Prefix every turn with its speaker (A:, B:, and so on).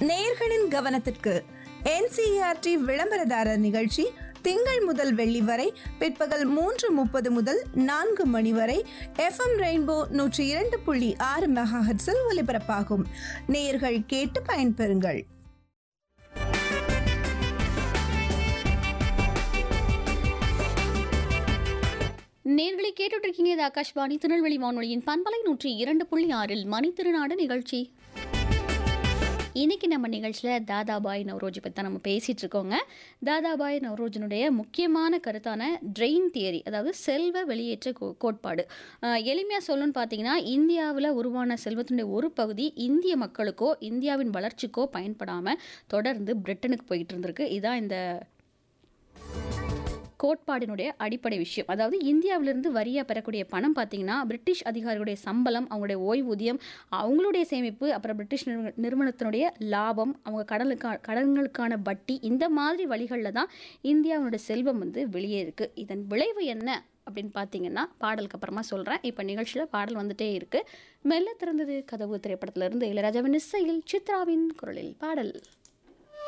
A: நேயர்களின் கவனத்திற்கு என்சிஆர்டி விளம்பரதாரர் நிகழ்ச்சி திங்கள் முதல் வெள்ளி வரை பிற்பகல் மூன்று முப்பது முதல் நான்கு மணி வரை எஃப்எம் ரெயின்போ நூற்றி இரண்டு புள்ளி ஆறு மெகாஹெட்ஸில் ஒலிபரப்பாகும் நேயர்கள் கேட்டு பயன்பெறுங்கள்
B: நேர்களை கேட்டுட்டு இருக்கீங்க இது ஆகாஷ்வாணி திருநெல்வேலி வானொலியின் பண்பலை நூற்றி இரண்டு புள்ளி ஆறில் மணித்திருநாடு நிகழ்ச்சி இன்னைக்கு நம்ம நிகழ்ச்சியில் தாதாபாய் நவரோஜி பற்றி தான் நம்ம பேசிகிட்டு இருக்கோங்க தாதாபாய் நவரோஜனுடைய முக்கியமான கருத்தான ட்ரெயின் தியரி அதாவது செல்வ வெளியேற்ற கோ கோட்பாடு எளிமையாக சொல்லணும்னு பார்த்தீங்கன்னா இந்தியாவில் உருவான செல்வத்தினுடைய ஒரு பகுதி இந்திய மக்களுக்கோ இந்தியாவின் வளர்ச்சிக்கோ பயன்படாமல் தொடர்ந்து பிரிட்டனுக்கு போயிட்டு இருந்திருக்கு இதான் இந்த கோட்பாடினுடைய அடிப்படை விஷயம் அதாவது இந்தியாவிலிருந்து வரியாக பெறக்கூடிய பணம் பார்த்தீங்கன்னா பிரிட்டிஷ் அதிகாரிகளுடைய சம்பளம் அவங்களுடைய ஓய்வூதியம் அவங்களுடைய சேமிப்பு அப்புறம் பிரிட்டிஷ் நிறுவ நிறுவனத்தினுடைய லாபம் அவங்க கடலுக்கா கடன்களுக்கான வட்டி இந்த மாதிரி வழிகளில் தான் இந்தியாவினுடைய செல்வம் வந்து வெளியே இருக்குது இதன் விளைவு என்ன அப்படின்னு பார்த்தீங்கன்னா பாடலுக்கு அப்புறமா சொல்கிறேன் இப்போ நிகழ்ச்சியில் பாடல் வந்துட்டே இருக்குது மெல்ல திறந்தது கதவு திரைப்படத்திலிருந்து இளையராஜாவின் இசையில் சித்ராவின் குரலில் பாடல்